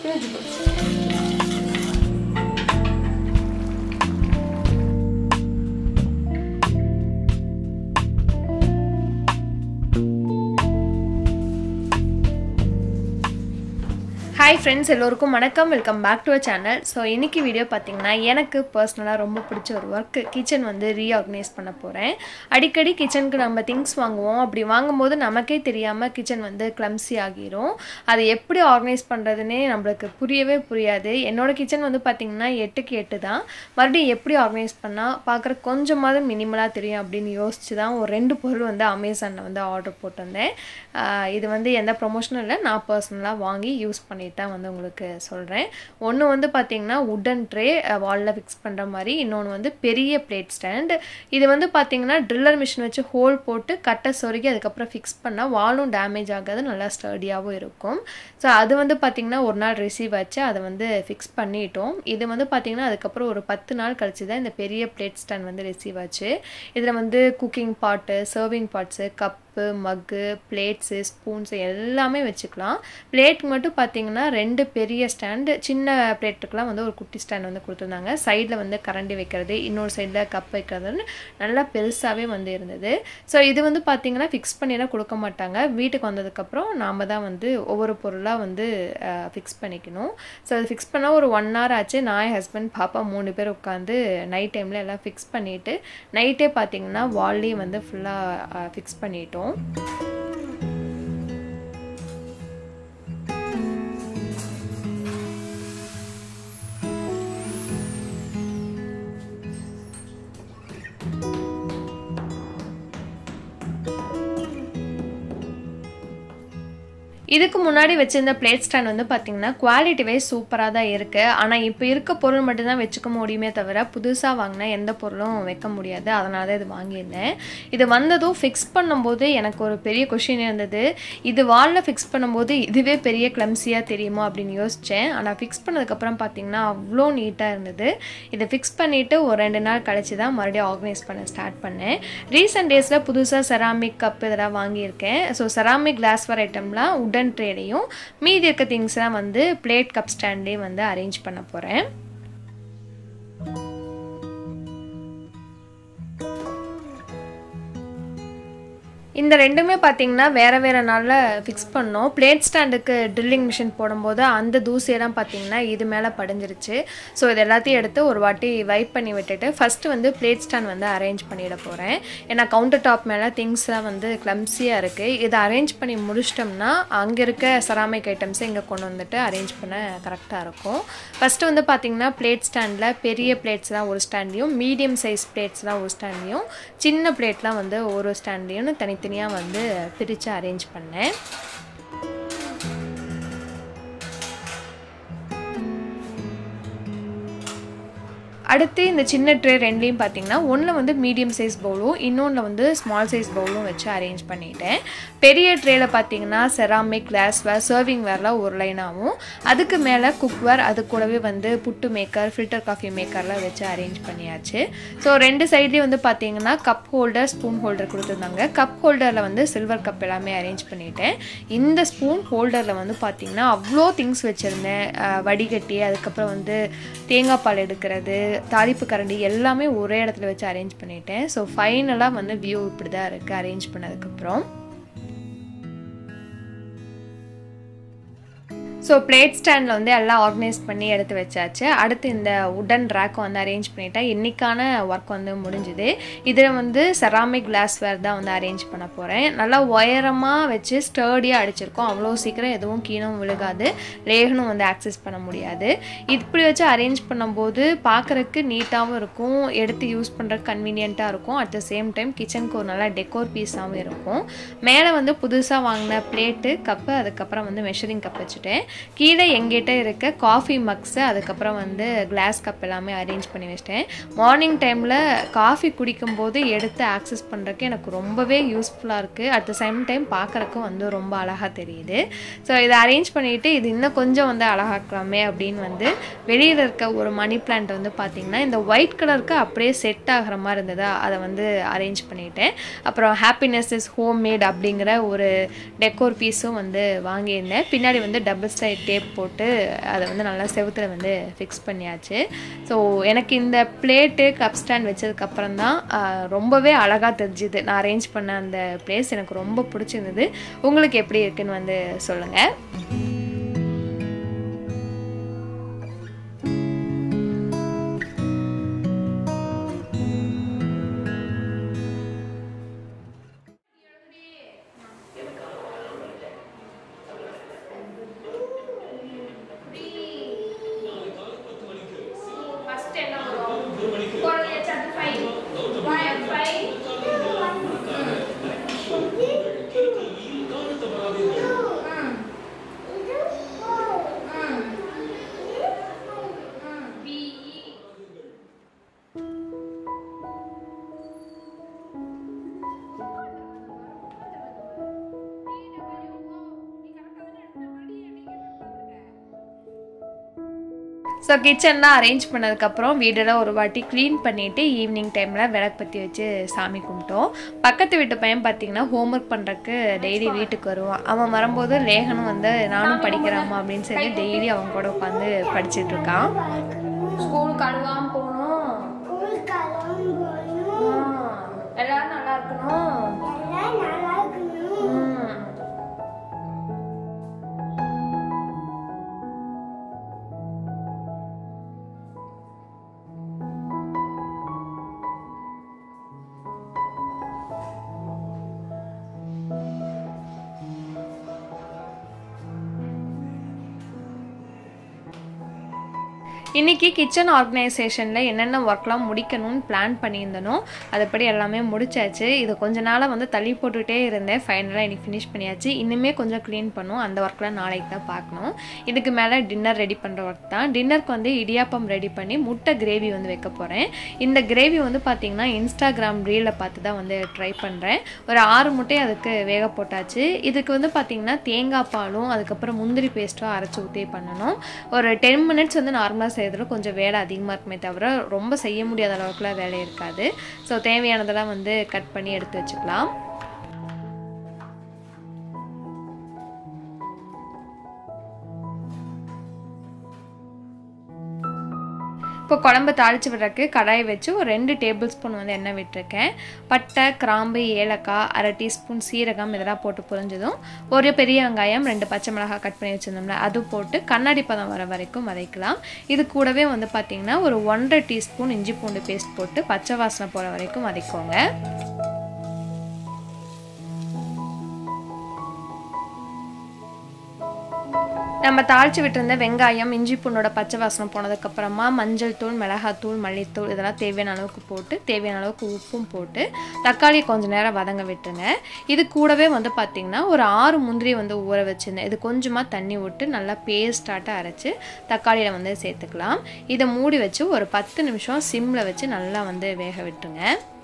Hi friends எல்லோருக்கும் வணக்கம் welcome back to a channel so இன்னைக்கு வீடியோ பார்த்தீங்கன்னா எனக்கு பர்சனலாக ரொம்ப பிடிச்ச ஒரு ஒர்க் கிச்சன் வந்து ரீஆர்கனைஸ் பண்ண போகிறேன் அடிக்கடி கிச்சனுக்கு நம்ம திங்ஸ் வாங்குவோம் அப்படி வாங்கும்போது நமக்கே தெரியாமல் கிச்சன் வந்து கிளம்ஸி ஆகிரும் அதை எப்படி ஆர்கனைஸ் பண்ணுறதுனே நம்மளுக்கு புரியவே புரியாது என்னோட கிச்சன் வந்து பார்த்திங்கன்னா எட்டுக்கு எட்டு தான் மறுபடியும் எப்படி ஆர்கனைஸ் பண்ணால் பார்க்குற கொஞ்சமாவது மினிமலாக தெரியும் அப்படின்னு யோசிச்சு தான் ஒரு ரெண்டு பொருள் வந்து அமேசானில் வந்து ஆர்டர் போட்டிருந்தேன் ஆஹ் இது வந்து எந்த ப்ரொமோஷனும் இல்லை நான் பர்சனலாக வாங்கி யூஸ் பண்ணிட்டு தான் வந்து உங்களுக்கு சொல்கிறேன் ஒன்று வந்து பார்த்தீங்கன்னா உட்டன் ட்ரே வாலில் ஃபிக்ஸ் பண்ணுற மாதிரி இன்னொன்று வந்து பெரிய பிளேட் ஸ்டாண்ட் இது வந்து பார்த்தீங்கன்னா ட்ரில்லர் மிஷின் வச்சு ஹோல் போட்டு கட்டை சொருகி அதுக்கப்புறம் ஃபிக்ஸ் பண்ணால் வாலும் டேமேஜ் ஆகாது நல்லா ஸ்டர்டியாகவும் இருக்கும் ஸோ அது வந்து பார்த்திங்கன்னா ஒரு நாள் ரிசீவ் ஆச்சு அதை வந்து ஃபிக்ஸ் பண்ணிட்டோம் இது வந்து பார்த்திங்கன்னா அதுக்கப்புறம் ஒரு பத்து நாள் கழிச்சு தான் இந்த பெரிய பிளேட் ஸ்டாண்ட் வந்து ரிசீவ் ஆச்சு இதில் வந்து cooking pot serving pots cup mug plates spoons எல்லாமே வச்சுக்கலாம் பிளேட்டுக்கு மட்டும் பார்த்தீங்கன்னா ரெண்டு பெரிய ஸ்டாண்டு சின்ன பிளேட்டுக்கெலாம் வந்து ஒரு குட்டி ஸ்டாண்ட் வந்து கொடுத்துருந்தாங்க சைடில் வந்து கரண்டி வைக்கிறது இன்னொரு சைடில் கப் வைக்கிறதுன்னு நல்லா பெருசாகவே வந்து இருந்தது ஸோ இது வந்து பார்த்தீங்கன்னா ஃபிக்ஸ் பண்ணிலாம் கொடுக்க மாட்டாங்க வீட்டுக்கு வந்ததுக்கப்புறம் நாம் தான் வந்து ஒவ்வொரு பொருளாக வந்து ஃபிக்ஸ் பண்ணிக்கணும் ஸோ அது ஃபிக்ஸ் பண்ணால் ஒரு ஒன் ஹவர் ஆச்சு நான் என் ஹஸ்பண்ட் பாப்பா மூணு பேர் உட்காந்து நைட் டைமில் எல்லாம் ஃபிக்ஸ் பண்ணிவிட்டு நைட்டே பார்த்தீங்கன்னா வால்லையும் வந்து ஃபுல்லாக ஃபிக்ஸ் பண்ணிட்டோம் இதுக்கு முன்னாடி வச்சிருந்த பிளேட் ஸ்டாண்ட் வந்து பார்த்தீங்கன்னா குவாலிட்டி வைஸ் சூப்பராக தான் இருக்குது ஆனால் இப்போ இருக்க பொருள் மட்டும்தான் வச்சுக்க முடியுமே தவிர புதுசாக வாங்கினா எந்த பொருளும் வைக்க முடியாது அதனால தான் இது வாங்கியிருந்தேன் இது வந்ததும் ஃபிக்ஸ் பண்ணும்போது எனக்கு ஒரு பெரிய கொஷின் இருந்தது இது வாலில் ஃபிக்ஸ் பண்ணும்போது இதுவே பெரிய கிளம்ஸியாக தெரியுமா அப்படின்னு யோசித்தேன் ஆனால் ஃபிக்ஸ் பண்ணதுக்கப்புறம் பார்த்தீங்கன்னா அவ்வளோ நீட்டாக இருந்தது இதை ஃபிக்ஸ் பண்ணிவிட்டு ஒரு ரெண்டு நாள் கழிச்சு தான் மறுபடியும் ஆர்கனைஸ் பண்ண ஸ்டார்ட் பண்ணேன் ரீசெண்ட் டேஸில் புதுசாக செராமிக் கப் இதெல்லாம் வாங்கியிருக்கேன் ஸோ செராமிக் கிளாஸ்வேர் ஐட்டம்லாம் உடன் ட்ரேலையும் மீதி இருக்க திங்ஸ்லாம் வந்து பிளேட் கப் ஸ்டாண்ட்லேயும் வந்து அரேஞ்ச் பண்ண போகிறேன் இந்த ரெண்டுமே பார்த்தீங்கன்னா வேறு வேறு நாளில் ஃபிக்ஸ் பண்ணோம் பிளேட் ஸ்டாண்டுக்கு ட்ரில்லிங் மிஷின் போடும்போது அந்த தூசியெல்லாம் பார்த்தீங்கன்னா இது மேலே படிஞ்சிருச்சு ஸோ இது எல்லாத்தையும் எடுத்து ஒரு வாட்டி வைப் பண்ணி விட்டுட்டு ஃபஸ்ட்டு வந்து பிளேட் ஸ்டாண்ட் வந்து அரேஞ்ச் பண்ணிட போகிறேன் ஏன்னா கவுண்டர் டாப் மேலே திங்ஸ்லாம் வந்து கிளம்ஸியாக இருக்குது இதை அரேஞ்ச் பண்ணி முடிச்சிட்டோம்னா அங்கே இருக்க செராமிக் ஐட்டம்ஸை இங்கே கொண்டு வந்துட்டு அரேஞ்ச் பண்ண கரெக்டாக இருக்கும் ஃபஸ்ட்டு வந்து பார்த்திங்கன்னா பிளேட் ஸ்டாண்டில் பெரிய பிளேட்ஸ்லாம் ஒரு ஸ்டாண்ட்லேயும் மீடியம் சைஸ் பிளேட்ஸ்லாம் ஒரு ஸ்டாண்ட்லேயும் சின்ன பிளேட்லாம் வந்து ஒரு ஸ்டாண்ட்லேயும் தனித்தனி தனியாக வந்து பிரித்து அரேஞ்ச் பண்ணேன் அடுத்து இந்த சின்ன ட்ரே ரெண்டையும் பார்த்தீங்கன்னா ஒன்றில் வந்து மீடியம் சைஸ் பவுலும் இன்னொன்றில் வந்து ஸ்மால் சைஸ் பவுலும் வச்சு அரேஞ்ச் பண்ணிட்டேன் பெரிய ட்ரேயில் பார்த்தீங்கன்னா செராமிக் கிளாஸ்வேர் சர்விங் வேர்லாம் ஒரு லைனாகவும் அதுக்கு மேலே குக்வேர் அது கூடவே வந்து புட்டு மேக்கர் ஃபில்டர் காஃபி மேக்கர்லாம் வச்சு அரேஞ்ச் பண்ணியாச்சு ஸோ ரெண்டு சைட்லேயும் வந்து பார்த்தீங்கன்னா கப் ஹோல்டர் ஸ்பூன் ஹோல்டர் கொடுத்துருந்தாங்க கப் ஹோல்டரில் வந்து சில்வர் கப் எல்லாமே அரேஞ்ச் பண்ணிட்டேன் இந்த ஸ்பூன் ஹோல்டரில் வந்து பார்த்தீங்கன்னா அவ்வளோ திங்ஸ் வச்சுருந்தேன் வடிகட்டி அதுக்கப்புறம் வந்து தேங்காய் பால் எடுக்கிறது தாளிப்பு கரண்டி எல்லாமே ஒரே இடத்துல வச்சு அரேஞ்ச் பண்ணிட்டேன் ஸோ ஃபைனலாக வந்து வியூ இப்படி தான் இருக்குது அரேஞ்ச் பண்ணதுக்கப்புறம் ஸோ பிளேட் ஸ்டாண்டில் வந்து எல்லாம் ஆர்கனைஸ் பண்ணி எடுத்து வச்சாச்சு அடுத்து இந்த உடன் ரேக்கை வந்து அரேஞ்ச் பண்ணிட்டேன் இன்றைக்கான ஒர்க் வந்து முடிஞ்சுது இதில் வந்து செராமிக் கிளாஸ்வேர் தான் வந்து அரேஞ்ச் பண்ண போகிறேன் நல்லா உயரமாக வச்சு ஸ்டர்டியாக அடிச்சிருக்கோம் அவ்வளோ சீக்கிரம் எதுவும் கீழும் விழுகாது லேகனும் வந்து ஆக்சஸ் பண்ண முடியாது இப்படி வச்சு அரேஞ்ச் பண்ணும்போது பார்க்குறக்கு நீட்டாகவும் இருக்கும் எடுத்து யூஸ் பண்ணுறதுக்கு கன்வீனியண்ட்டாக இருக்கும் அட் த சேம் டைம் கிச்சனுக்கு ஒரு நல்லா டெக்கோர் பீஸாகவும் இருக்கும் மேலே வந்து புதுசாக வாங்கின பிளேட்டு கப்பு அதுக்கப்புறம் வந்து மெஷரிங் கப் வச்சுட்டேன் கீழே எங்கிட்ட இருக்க காஃபி மக்ஸு அதுக்கப்புறம் வந்து கிளாஸ் கப் எல்லாமே அரேஞ்ச் பண்ணி வச்சிட்டேன் மார்னிங் டைமில் காஃபி குடிக்கும்போது எடுத்து ஆக்சஸ் பண்ணுறதுக்கு எனக்கு ரொம்பவே யூஸ்ஃபுல்லாக இருக்குது அட் த சேம் டைம் பார்க்குறக்கும் வந்து ரொம்ப அழகாக தெரியுது ஸோ இதை அரேஞ்ச் பண்ணிவிட்டு இது இன்னும் கொஞ்சம் வந்து அழகாக்கலாமே அப்படின்னு வந்து வெளியில் இருக்க ஒரு மணி பிளான்ட் வந்து பார்த்திங்கன்னா இந்த ஒயிட் கலருக்கு அப்படியே செட் ஆகிற மாதிரி இருந்ததா அதை வந்து அரேஞ்ச் பண்ணிட்டேன் அப்புறம் ஹாப்பினஸ் இஸ் ஹோம் மேட் அப்படிங்கிற ஒரு டெக்கோர் பீஸும் வந்து வாங்கியிருந்தேன் பின்னாடி வந்து டபுள் ஸ்டைல் சைட் டேப் போட்டு அதை வந்து நல்லா செவுத்துல வந்து ஃபிக்ஸ் பண்ணியாச்சு ஸோ எனக்கு இந்த பிளேட்டு கப் ஸ்டாண்ட் வச்சதுக்கப்புறம் தான் ஆஹ், ரொம்பவே அழகாக தெரிஞ்சுது நான் அரேஞ்ச் பண்ண அந்த பிளேஸ் எனக்கு ரொம்ப பிடிச்சிருந்தது உங்களுக்கு எப்படி இருக்குன்னு வந்து சொல்லுங்கள் ஃபர்ஸ்ட் என்ன வரும் குரல் எச்சாத்து ஃபைவ் வாயம் ஃபைவ் ஸோ கிச்சன்லாம் அரேஞ்ச் பண்ணதுக்கப்புறம் வீடெல்லாம் ஒரு வாட்டி க்ளீன் பண்ணிவிட்டு ஈவினிங் டைமில் விளக்கு பற்றி வச்சு சாமி கும்பிட்டோம் பக்கத்து வீட்டு பையன் பார்த்தீங்கன்னா ஹோம்ஒர்க் பண்ணுறக்கு டெய்லி வீட்டுக்கு வருவான் அவன் வரும்போது லேகனும் வந்து நானும் படிக்கிறாமா அப்படின்னு சொல்லி டெய்லி அவன் கூட உட்காந்து படிச்சிட்டு இருக்கான் ஸ்கூலுக்கு அழுவாம போகணும் எல்லாரும் நல்லா இருக்கணும் ம். இன்னைக்கு கிச்சன் ஆர்கனைசேஷனில் என்னென்ன ஒர்க்லாம் முடிக்கணும்னு பிளான் பண்ணியிருந்தனோ அதுபடி எல்லாமே முடிச்சாச்சு இது கொஞ்ச நாளாக வந்து தள்ளி போட்டுகிட்டே இருந்தேன் ஃபைனலாக இன்னைக்கு ஃபினிஷ் பண்ணியாச்சு இன்னுமே கொஞ்சம் க்ளீன் பண்ணும் அந்த ஒர்க்லாம் நாளைக்கு தான் பார்க்கணும் இதுக்கு மேலே டின்னர் ரெடி பண்ணுற ஒர்க் தான் டின்னருக்கு வந்து இடியாப்பம் ரெடி பண்ணி முட்டை கிரேவி வந்து வைக்க போகிறேன் இந்த கிரேவி வந்து பார்த்திங்கன்னா இன்ஸ்டாகிராம் ரீலில் பார்த்து தான் வந்து ட்ரை பண்ணுறேன் ஒரு ஆறு முட்டை அதுக்கு வேக போட்டாச்சு இதுக்கு வந்து பார்த்திங்கன்னா தேங்காய் பாலும் அதுக்கப்புறம் முந்திரி பேஸ்ட்டும் அரைச்சி ஊற்றி பண்ணணும் ஒரு டென் மினிட்ஸ் வந்து நார்மலாக செய்யறதுல கொஞ்சம் வேலை அதிகமாக இருக்குமே தவிர ரொம்ப செய்ய முடியாத அளவுக்குலாம் வேலை இருக்காது ஸோ தேவையானதெல்லாம் வந்து கட் பண்ணி எடுத்து வச்சுக்கலாம் இப்போ குழம்பு தாளித்து விடுறதுக்கு கடாய் வச்சு ஒரு ரெண்டு டேபிள் ஸ்பூன் வந்து எண்ணெய் விட்டுருக்கேன் பட்டை கிராம்பு ஏலக்காய் அரை டீஸ்பூன் சீரகம் இதெல்லாம் போட்டு புரிஞ்சதும் ஒரு பெரிய வெங்காயம் ரெண்டு பச்சை மிளகாய் கட் பண்ணி வச்சுருந்தோம்ல அது போட்டு கண்ணாடி பதம் வர வரைக்கும் வதக்கலாம் இது கூடவே வந்து பார்த்திங்கன்னா ஒரு ஒன்றரை டீஸ்பூன் இஞ்சி பூண்டு பேஸ்ட் போட்டு பச்சை வாசனை போகிற வரைக்கும் வதக்கோங்க நம்ம தாளித்து விட்டுருந்த வெங்காயம் இஞ்சி பூண்டோட பச்சை வாசனம் போனதுக்கப்புறமா மஞ்சள் தூள் மிளகாத்தூள் மல்லித்தூள் இதெல்லாம் தேவையான அளவுக்கு போட்டு தேவையான அளவுக்கு உப்பும் போட்டு தக்காளி கொஞ்ச நேரம் வதங்க விட்டுருங்க இது கூடவே வந்து பார்த்திங்கன்னா ஒரு ஆறு முந்திரி வந்து ஊற வச்சுருந்தேன் இது கொஞ்சமாக தண்ணி விட்டு நல்லா பேஸ்டாட்ட அரைச்சி தக்காளியில் வந்து சேர்த்துக்கலாம் இதை மூடி வச்சு ஒரு பத்து நிமிஷம் சிம்மில் வச்சு நல்லா வந்து வேக விட்டுருங்க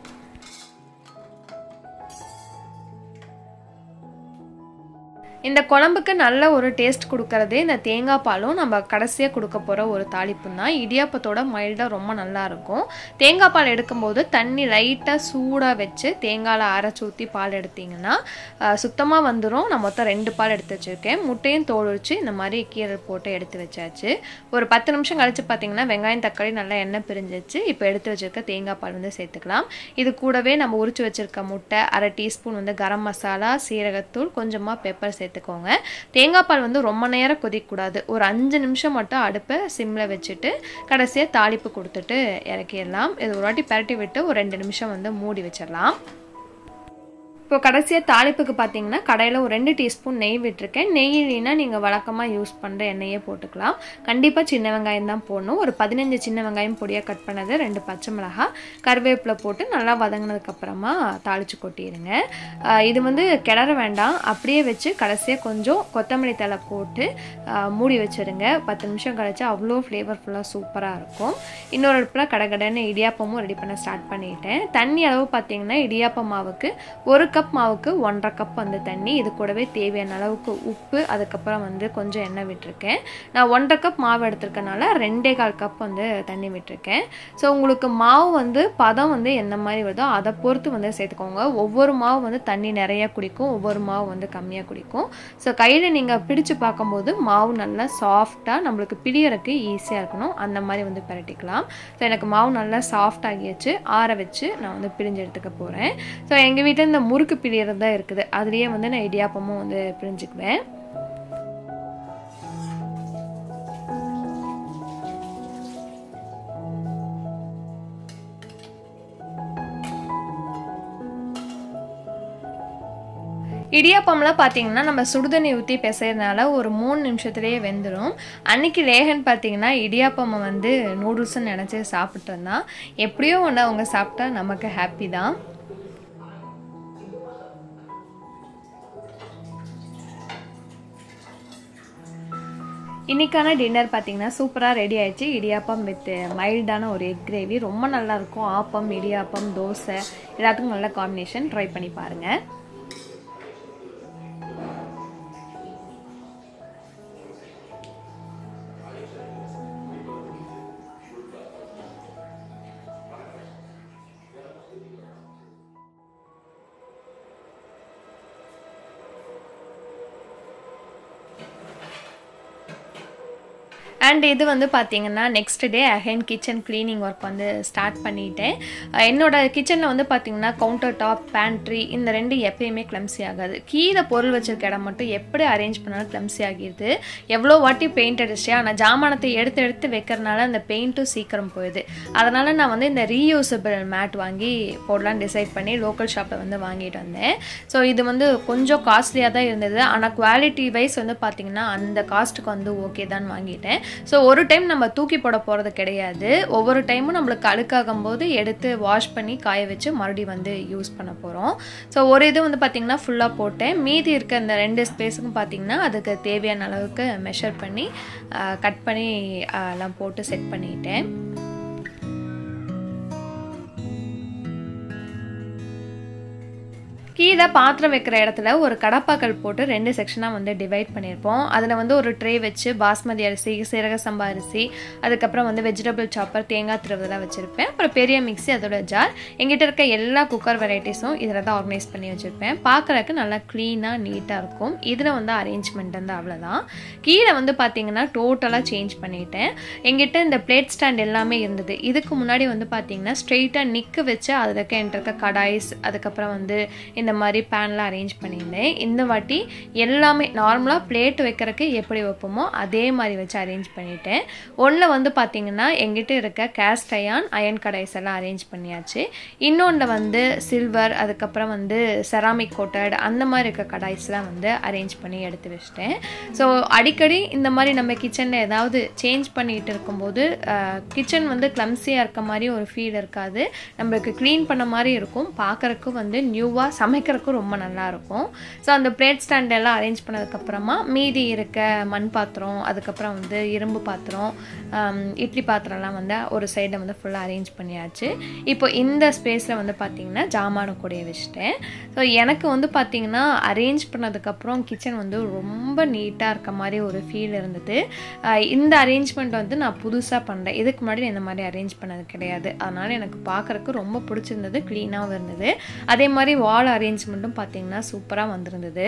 இந்த குழம்புக்கு நல்ல ஒரு டேஸ்ட் கொடுக்கறதே இந்த தேங்காய் பாலும் நம்ம கடைசியாக கொடுக்க போகிற ஒரு தாளிப்பு தான் இடியாப்பத்தோட மைல்டாக ரொம்ப நல்லா இருக்கும் தேங்காய் பால் எடுக்கும்போது தண்ணி லைட்டாக சூடாக வச்சு தேங்காயில் அரைச்சி ஊற்றி பால் எடுத்தீங்கன்னா சுத்தமாக வந்துடும் நான் மொத்தம் ரெண்டு பால் எடுத்து வச்சுருக்கேன் முட்டையும் தோல் வச்சு இந்த மாதிரி கீரை போட்டு எடுத்து வச்சாச்சு ஒரு பத்து நிமிஷம் கழிச்சு பார்த்தீங்கன்னா வெங்காயம் தக்காளி நல்லா எண்ணெய் பிரிஞ்சிச்சு இப்போ எடுத்து வச்சிருக்க தேங்காய் பால் வந்து சேர்த்துக்கலாம் இது கூடவே நம்ம உரிச்சு வச்சிருக்க முட்டை அரை டீஸ்பூன் வந்து கரம் மசாலா சீரகத்தூள் கொஞ்சமாக பெப்பர் சேர்த்துக்கோங்க தேங்காய் பால் வந்து ரொம்ப நேரம் கொதிக்கக்கூடாது ஒரு அஞ்சு நிமிஷம் மட்டும் அடுப்பை சிம்மில் வச்சுட்டு கடைசியாக தாளிப்பு கொடுத்துட்டு இறக்கிடலாம் இது ஒரு வாட்டி பரட்டி விட்டு ஒரு ரெண்டு நிமிஷம் வந்து மூடி வச்சிடலாம் இப்போ கடைசியாக தாளிப்புக்கு பார்த்தீங்கன்னா கடையில் ஒரு ரெண்டு டீஸ்பூன் நெய் விட்டுருக்கேன் நெய் இல்லைன்னா நீங்கள் வழக்கமாக யூஸ் பண்ணுற எண்ணெயே போட்டுக்கலாம் கண்டிப்பாக சின்ன வெங்காயம் தான் போடணும் ஒரு பதினஞ்சு சின்ன வெங்காயம் பொடியாக கட் பண்ணது ரெண்டு பச்சை மிளகாய் கருவேப்பிலை போட்டு நல்லா வதங்கினதுக்கப்புறமா தாளித்து கொட்டிடுங்க ஆஹ் இது வந்து கிளற வேண்டாம் அப்படியே வச்சு கடைசியாக கொஞ்சம் கொத்தமல்லி தழை போட்டு ஆஹ் மூடி வச்சுருங்க பத்து நிமிஷம் கழிச்சு அவ்வளோ ஃப்ளேவர்ஃபுல்லாக சூப்பராக இருக்கும் இன்னொரு இடத்துல கடகடன்னு இடியாப்பமும் ரெடி பண்ண ஸ்டார்ட் பண்ணிட்டேன் தண்ணி அளவு பார்த்தீங்கன்னா இடியாப்ப மாவுக்கு ஒரு கப் மாவுக்கு ஒன்றரை கப் வந்து தண்ணி இது கூடவே தேவையான அளவுக்கு உப்பு அதுக்கப்புறம் வந்து கொஞ்சம் எண்ணெய் விட்டுருக்கேன் நான் ஒன்றரை கப் மாவு எடுத்திருக்கனால ரெண்டே கால் கப் வந்து தண்ணி விட்டுருக்கேன் ஸோ உங்களுக்கு மாவு வந்து பதம் வந்து எந்த மாதிரி வருதோ அதை பொறுத்து வந்து சேர்த்துக்கோங்க ஒவ்வொரு மாவு வந்து தண்ணி நிறைய குடிக்கும் ஒவ்வொரு மாவு வந்து கம்மியாக குடிக்கும் ஸோ கையில் நீங்கள் பிடிச்சு பார்க்கும்போது மாவு நல்லா சாஃப்டாக நம்மளுக்கு பிடியறதுக்கு ஈஸியாக இருக்கணும் அந்த மாதிரி வந்து பரட்டிக்கலாம் ஸோ எனக்கு மாவு நல்லா சாஃப்ட் ஆகியாச்சு ஆற வச்சு நான் வந்து பிழிஞ்சு எடுத்துக்க போகிறேன் ஸோ எங்கள் வீட்டில் இந்த முறுக்கு பிழியறது தான் இருக்குது அதுலேயே வந்து நான் இடியாப்பமும் வந்து பிழிஞ்சுக்குவேன் இடியாப்பம்லாம் பார்த்தீங்கன்னா நம்ம சுடுதண்ணி ஊற்றி பிசைறதுனால ஒரு மூணு நிமிஷத்துலேயே வெந்துடும் அன்னைக்கு லேகன் பார்த்தீங்கன்னா இடியாப்பம்மை வந்து நூடுல்ஸ்ன்னு நினச்சி சாப்பிட்டு இருந்தான் எப்படியோ ஒன்று அவங்க சாப்பிட்டா நமக்கு ஹாப்பி தான் இன்றைக்கான டின்னர் பார்த்தீங்கன்னா சூப்பராக ரெடி ஆயிடுச்சு இடியாப்பம் வித் மைல்டான ஒரு எக் கிரேவி ரொம்ப நல்லாயிருக்கும் ஆப்பம் இடியாப்பம் தோசை எல்லாத்துக்கும் நல்ல காம்பினேஷன் ட்ரை பண்ணி பாருங்கள் அண்ட் இது வந்து பார்த்தீங்கன்னா next day again kitchen cleaning work வந்து ஸ்டார்ட் பண்ணிட்டேன் என்னோட கிச்சனில் வந்து பார்த்தீங்கன்னா கவுண்டர் டாப் பேண்ட்ரி இந்த ரெண்டு எப்பயுமே கிளம்சி ஆகாது கீழே பொருள் வச்சிருக்க இடம் மட்டும் எப்படி அரேஞ்ச் பண்ணாலும் கிளம்சி ஆகிடுது எவ்வளோ வாட்டி பெயிண்ட் அடிச்சு ஆனால் ஜாமானத்தை எடுத்து எடுத்து வைக்கிறனால அந்த பெயிண்ட்டும் சீக்கிரம் போயிடுது அதனால் நான் வந்து இந்த ரீயூசபிள் மேட் வாங்கி போடலான்னு டிசைட் பண்ணி லோக்கல் ஷாப்பில் வந்து வாங்கிட்டு வந்தேன் ஸோ இது வந்து கொஞ்சம் காஸ்ட்லியாக தான் இருந்தது ஆனால் குவாலிட்டி வைஸ் வந்து பார்த்திங்கன்னா அந்த காஸ்ட்டுக்கு வந்து ஓகே தான் வாங்கிட்டேன் ஸோ ஒரு டைம் நம்ம தூக்கி போட போகிறது கிடையாது ஒவ்வொரு டைமும் நம்மளுக்கு அழுக்காகும் போது எடுத்து வாஷ் பண்ணி காய வச்சு மறுபடியும் வந்து யூஸ் பண்ண போகிறோம் ஸோ ஒரு இது வந்து பார்த்திங்கன்னா ஃபுல்லாக போட்டேன் மீதி இருக்க இந்த ரெண்டு ஸ்பேஸுக்கும் பார்த்திங்கன்னா அதுக்கு தேவையான அளவுக்கு மெஷர் பண்ணி கட் பண்ணி எல்லாம் போட்டு செட் பண்ணிட்டேன் கீழே பாத்திரம் வைக்கிற இடத்துல ஒரு கடப்பாக்கள் போட்டு ரெண்டு செக்ஷனாக வந்து டிவைட் பண்ணியிருப்போம் அதில் வந்து ஒரு ட்ரே வச்சு பாஸ்மதி அரிசி சீரக சம்பா அரிசி அதுக்கப்புறம் வந்து வெஜிடபிள் சாப்பர் தேங்காய் திருவதெல்லாம் வச்சுருப்பேன் அப்புறம் பெரிய மிக்ஸி அதோட ஜார் எங்கிட்ட இருக்க எல்லா குக்கர் வெரைட்டிஸும் இதில் தான் ஆர்கனைஸ் பண்ணி வச்சுருப்பேன் பார்க்குறதுக்கு நல்லா க்ளீனாக நீட்டாக இருக்கும் இதில் வந்து அரேஞ்ச்மெண்ட் வந்து அவ்வளோதான் கீழே வந்து பார்த்தீங்கன்னா டோட்டலாக சேஞ்ச் பண்ணிட்டேன் எங்கிட்ட இந்த பிளேட் ஸ்டாண்ட் எல்லாமே இருந்தது இதுக்கு முன்னாடி வந்து பார்த்தீங்கன்னா ஸ்ட்ரெயிட்டாக நிற்க வச்சு அதில் இருக்க என்கிட்ட இருக்க கடாய்ஸ் அதுக்கப்புறம் வந்து இந்த மாதிரி பேன்லாம் அரேஞ்ச் பண்ணியிருந்தேன் இந்த வாட்டி எல்லாமே நார்மலாக பிளேட் வைக்கிறதுக்கு எப்படி வைப்போமோ அதே மாதிரி வச்சு அரேஞ்ச் பண்ணிட்டேன் ஒன்றில் வந்து பார்த்திங்கன்னா எங்கிட்ட இருக்க கேஸ்ட் அயான் அயன் கடாய்ஸ் எல்லாம் அரேஞ்ச் பண்ணியாச்சு இன்னொன்றில் வந்து சில்வர் அதுக்கப்புறம் வந்து செராமிக் கோட்டட் அந்த மாதிரி இருக்க கடாய்ஸ்லாம் வந்து அரேஞ்ச் பண்ணி எடுத்து வச்சிட்டேன் ஸோ அடிக்கடி இந்த மாதிரி நம்ம கிச்சனில் ஏதாவது சேஞ்ச் பண்ணிகிட்டு இருக்கும்போது கிச்சன் வந்து கிளம்ஸியாக இருக்க மாதிரி ஒரு ஃபீல் இருக்காது நம்மளுக்கு க்ளீன் பண்ண மாதிரி இருக்கும் பார்க்குறக்கும் வந்து நியூவாக சமைக்கிறதுக்கும் ரொம்ப நல்லாயிருக்கும் ஸோ அந்த பிளேட் ஸ்டாண்ட் எல்லாம் அரேஞ்ச் பண்ணதுக்கப்புறமா மீதி இருக்க மண் பாத்திரம் அதுக்கப்புறம் வந்து இரும்பு பாத்திரம் இட்லி பாத்திரம்லாம் வந்து ஒரு சைடில் வந்து ஃபுல்லாக அரேஞ்ச் பண்ணியாச்சு இப்போ இந்த ஸ்பேஸில் வந்து பார்த்திங்கன்னா ஜாமான கூடைய வச்சுட்டேன் ஸோ எனக்கு வந்து பார்த்திங்கன்னா அரேஞ்ச் பண்ணதுக்கப்புறம் கிச்சன் வந்து ரொம்ப நீட்டாக இருக்க மாதிரி ஒரு ஃபீல் இருந்தது இந்த அரேஞ்ச்மெண்ட் வந்து நான் புதுசாக பண்ணுறேன் இதுக்கு முன்னாடி இந்த மாதிரி அரேஞ்ச் பண்ணது கிடையாது அதனால் எனக்கு பார்க்குறக்கு ரொம்ப பிடிச்சிருந்தது க்ளீனாகவும் இருந்தது அதே மாதிரி வால் அரேஞ்ச்மெண்ட்டும் பார்த்திங்கன்னா சூப்பராக வந்திருந்தது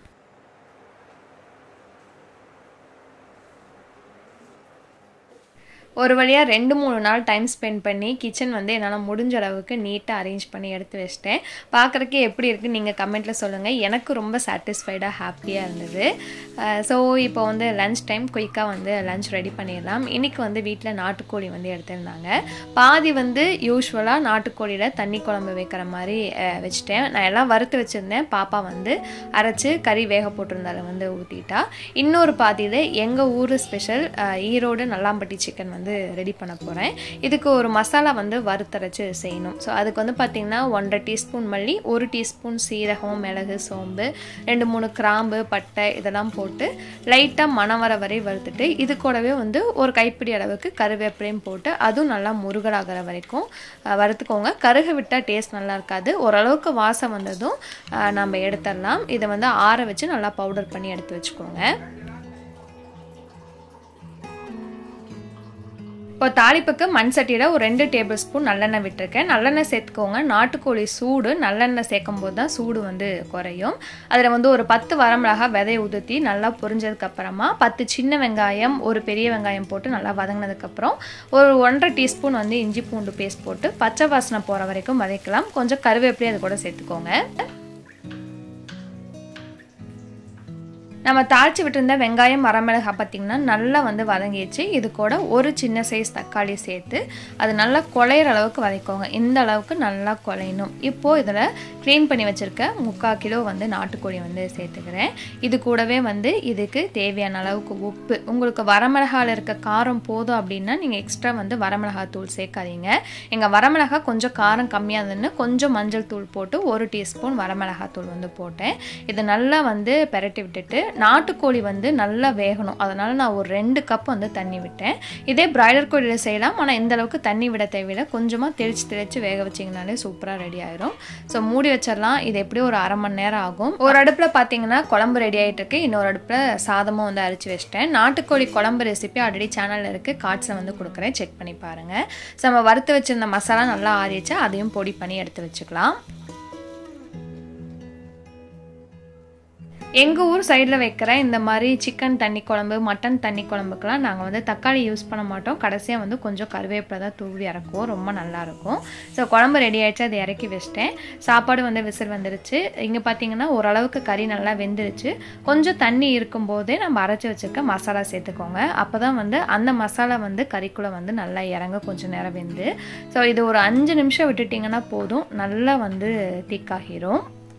ஒரு வழியாக ரெண்டு மூணு நாள் டைம் ஸ்பெண்ட் பண்ணி கிச்சன் வந்து என்னால் முடிஞ்ச அளவுக்கு நீட்டாக அரேஞ்ச் பண்ணி எடுத்து வச்சிட்டேன் பார்க்குறக்கே எப்படி இருக்குன்னு நீங்கள் கமெண்ட்டில் சொல்லுங்கள் எனக்கு ரொம்ப சாட்டிஸ்ஃபைடாக ஹாப்பியாக இருந்தது ஸோ இப்போ வந்து லன்ச் டைம் குயிக்காக வந்து லன்ச் ரெடி பண்ணிடலாம் இன்றைக்கி வந்து வீட்டில் நாட்டுக்கோழி வந்து எடுத்திருந்தாங்க பாதி வந்து யூஸ்வலாக நாட்டுக்கோழியில் தண்ணி குழம்பு வைக்கிற மாதிரி வச்சுட்டேன் நான் எல்லாம் வறுத்து வச்சுருந்தேன் பாப்பா வந்து அரைச்சி கறி வேக போட்டிருந்தால வந்து ஊற்றிட்டா இன்னொரு பாதியில் எங்கள் ஊர் ஸ்பெஷல் ஈரோடு நல்லாம்பட்டி சிக்கன் வந்து வந்து ரெடி பண்ண போகிறேன் இதுக்கு ஒரு மசாலா வந்து வறுத்தரைச்சு செய்யணும் ஸோ அதுக்கு வந்து பார்த்திங்கன்னா ஒன்றரை டீஸ்பூன் மல்லி ஒரு டீஸ்பூன் சீரகம் மிளகு சோம்பு ரெண்டு மூணு கிராம்பு பட்டை இதெல்லாம் போட்டு லைட்டாக மணம் வர வரை வறுத்துட்டு இது கூடவே வந்து ஒரு கைப்பிடி அளவுக்கு கருவேப்பிலையும் போட்டு அதுவும் நல்லா முருகலாகிற வரைக்கும் அஹ், வறுத்துக்கோங்க கருக விட்டால் டேஸ்ட் நல்லா இருக்காது ஓரளவுக்கு வாசம் வந்ததும் அஹ், நம்ம எடுத்துடலாம் இதை வந்து ஆற வச்சு நல்லா பவுடர் பண்ணி எடுத்து வச்சுக்கோங்க இப்போ தாளிப்புக்கு மண் சட்டியில் ஒரு ரெண்டு டேபிள் ஸ்பூன் நல்லெண்ணெய் விட்டுருக்கேன் நல்லெண்ணெய் சேர்த்துக்கோங்க நாட்டுக்கோழி சூடு நல்லெண்ணெய் சேர்க்கும் போது தான் சூடு வந்து குறையும் அதில் வந்து ஒரு பத்து வரமிளகா விதையை உதுத்தி நல்லா பொரிஞ்சதுக்கப்புறமா பத்து சின்ன வெங்காயம் ஒரு பெரிய வெங்காயம் போட்டு நல்லா வதங்கினதுக்கப்புறம் ஒரு ஒன்றரை டீஸ்பூன் வந்து இஞ்சி பூண்டு பேஸ்ட் போட்டு பச்சை வாசனை போகிற வரைக்கும் வதக்கலாம் கொஞ்சம் கருவேப்பிலையும் அது கூட சேர்த்துக்கோங்க நம்ம தாளித்து விட்டுருந்த வெங்காயம் வரமிளகா பார்த்திங்கன்னா நல்லா வந்து வதங்கிடுச்சு இது கூட ஒரு சின்ன சைஸ் தக்காளி சேர்த்து அது நல்லா குழையிற அளவுக்கு வதக்கிக்கோங்க இந்த அளவுக்கு நல்லா குழையணும் இப்போது இதில் க்ளீன் பண்ணி வச்சுருக்க முக்கால் கிலோ வந்து நாட்டுக்கோழி வந்து சேர்த்துக்கிறேன் இது கூடவே வந்து இதுக்கு தேவையான அளவுக்கு உப்பு உங்களுக்கு வரமிளகாவில் இருக்க காரம் போதும் அப்படின்னா நீங்கள் எக்ஸ்ட்ரா வந்து வரமிளகா தூள் சேர்க்காதீங்க எங்கள் வரமிளகா கொஞ்சம் காரம் கம்மியாக இருந்ததுன்னு கொஞ்சம் மஞ்சள் தூள் போட்டு ஒரு டீஸ்பூன் வரமிளகா தூள் வந்து போட்டேன் இது நல்லா வந்து பெரட்டி விட்டுட்டு நாட்டுக்கோழி வந்து நல்லா வேகணும் அதனால் நான் ஒரு ரெண்டு கப் வந்து தண்ணி விட்டேன் இதே பிராய்லர் கோழியில் செய்யலாம் ஆனால் இந்த அளவுக்கு தண்ணி விட தேவையில்லை கொஞ்சமாக தெளித்து தெளித்து வேக வச்சிங்கனாலே சூப்பராக ரெடி ஆயிரும் ஸோ மூடி வச்சிடலாம் இது எப்படியும் ஒரு அரை மணி நேரம் ஆகும் ஒரு அடுப்பில் பார்த்தீங்கன்னா குழம்பு ரெடி ஆகிட்டு இருக்கு இன்னொரு அடுப்பில் சாதமும் வந்து அரைச்சி வச்சிட்டேன் நாட்டுக்கோழி குழம்பு ரெசிபி ஆல்ரெடி சேனலில் இருக்குது கார்ட்ஸை வந்து கொடுக்குறேன் செக் பண்ணி பாருங்கள் ஸோ நம்ம வறுத்து வச்சிருந்த மசாலா நல்லா ஆறிச்சு அதையும் பொடி பண்ணி எடுத்து வச்சுக்கலாம் எங்கள் ஊர் சைடில் வைக்கிற இந்த மாதிரி சிக்கன் தண்ணி குழம்பு மட்டன் தண்ணி குழம்புக்கெலாம் நாங்கள் வந்து தக்காளி யூஸ் பண்ண மாட்டோம் கடைசியாக வந்து கொஞ்சம் கருவேப்பிலை தான் தூவி இறக்குவோம் ரொம்ப நல்லாயிருக்கும் ஸோ குழம்பு ரெடி ஆயிடுச்சு அதை இறக்கி வச்சிட்டேன் சாப்பாடு வந்து விசில் வந்துருச்சு இங்கே பார்த்தீங்கன்னா ஓரளவுக்கு கறி நல்லா வெந்துருச்சு கொஞ்சம் தண்ணி இருக்கும்போதே நம்ம அரைச்சி வச்சுருக்க மசாலா சேர்த்துக்கோங்க அப்போ தான் வந்து அந்த மசாலா வந்து கறிக்குள்ளே வந்து நல்லா இறங்க கொஞ்சம் நேரம் வெந்து ஸோ இது ஒரு அஞ்சு நிமிஷம் விட்டுட்டிங்கன்னா போதும் நல்லா வந்து திக்காகிரும்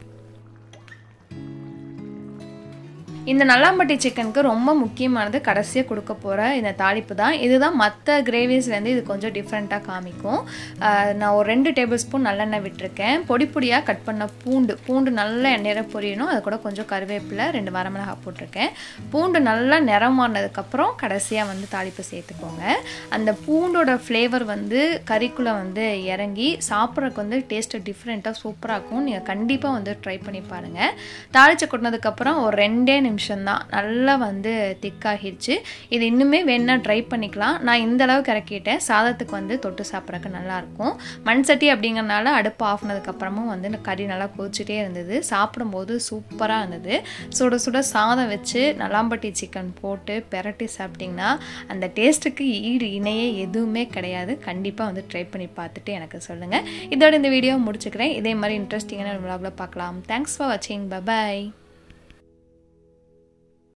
இந்த நல்லாம்பட்டி சிக்கனுக்கு ரொம்ப முக்கியமானது கடைசியாக கொடுக்க போகிற இந்த தாளிப்பு தான் இதுதான் மற்ற கிரேவிஸ்லேருந்து இது கொஞ்சம் டிஃப்ரெண்ட்டாக காமிக்கும் ஆஹ் நான் ஒரு ரெண்டு டேபிள் ஸ்பூன் நல்லெண்ணெய் விட்டுருக்கேன் பொடி பொடியாக கட் பண்ண பூண்டு பூண்டு நல்லா எண்ணெயில் பொரியணும் அது கூட கொஞ்சம் கருவேப்பிலை ரெண்டு வரமிளகாய் போட்டிருக்கேன் பூண்டு நல்லா நிறமானதுக்கப்புறம் கடைசியாக வந்து தாளிப்பு சேர்த்துக்கோங்க அந்த பூண்டோட ஃப்ளேவர் வந்து கறிக்குள்ளே வந்து இறங்கி சாப்பிட்றதுக்கு வந்து டேஸ்ட்டு டிஃப்ரெண்ட்டாக சூப்பராக இருக்கும் நீங்கள் கண்டிப்பாக வந்து ட்ரை பண்ணி பாருங்கள் தாளித்து கொட்டினதுக்கப்புறம் ஒரு ரெண்டே நிமிஷம்தான் நல்லா வந்து திக்காகிடுச்சு இது இன்னுமே வேணா ட்ரை பண்ணிக்கலாம் நான் இந்த அளவுக்கு இறக்கிட்டேன் சாதத்துக்கு வந்து தொட்டு சாப்பிட்றதுக்கு நல்லாயிருக்கும் மண் சட்டி அப்படிங்கறனால அடுப்பு ஆஃப் பண்ணதுக்கப்புறமும் வந்து இந்த கறி நல்லா கொதிச்சுட்டே இருந்தது சாப்பிடும்போது சூப்பராக இருந்தது சுட சுட சாதம் வச்சு நலாம்பட்டி சிக்கன் போட்டு பெரட்டி சாப்பிட்டிங்கன்னா அந்த டேஸ்ட்டுக்கு ஈடு இணையே எதுவுமே கிடையாது கண்டிப்பாக வந்து ட்ரை பண்ணி பார்த்துட்டு எனக்கு சொல்லுங்கள் இதோட இந்த வீடியோ முடிச்சுக்கிறேன் இதே மாதிரி இன்ட்ரெஸ்டிங்கான விளாகில் பார்க்கலாம் தேங்க்ஸ் ஃபார் வாட்சிங் பபாய்